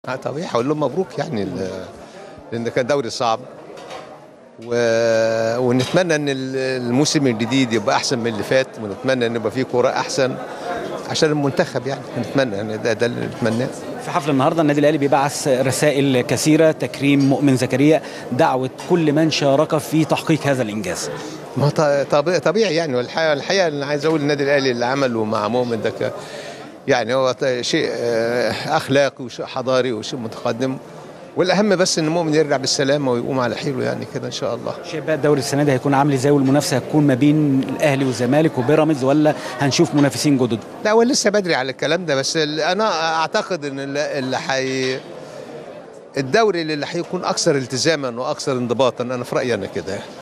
آه طبيعي هقول لهم مبروك يعني ال- لان كان دوري صعب و... ونتمنى ان ال- الموسم الجديد يبقى احسن من اللي فات ونتمنى ان يبقى فيه كوره احسن عشان المنتخب يعني نتمنى يعني ده, ده اللي نتمناه في حفل النهارده النادي الاهلي بيبعث رسائل كثيره تكريم مؤمن زكريا دعوه كل من شارك في تحقيق هذا الانجاز ما ط- طبيعي, طبيعي يعني والحقيقه الحقيقه انا عايز اقول النادي الاهلي اللي عمله مع مؤمن ده ك- يعني هو ط- شيء آه، اخلاقي وشيء حضاري وشيء متقدم والاهم بس ان مؤمن يرجع بالسلامه ويقوم على حيله يعني كده ان شاء الله شايف بقى الدوري السنه دي هيكون عامل ازاي والمنافسه هتكون ما بين الاهلي والزمالك وبيراميدز ولا هنشوف منافسين جدد لا هو لسه بدري على الكلام ده بس ال- انا اعتقد ان ال- اللي حي الدوري اللي هيكون اكثر التزاما واكثر انضباطا انا في رايي انا كده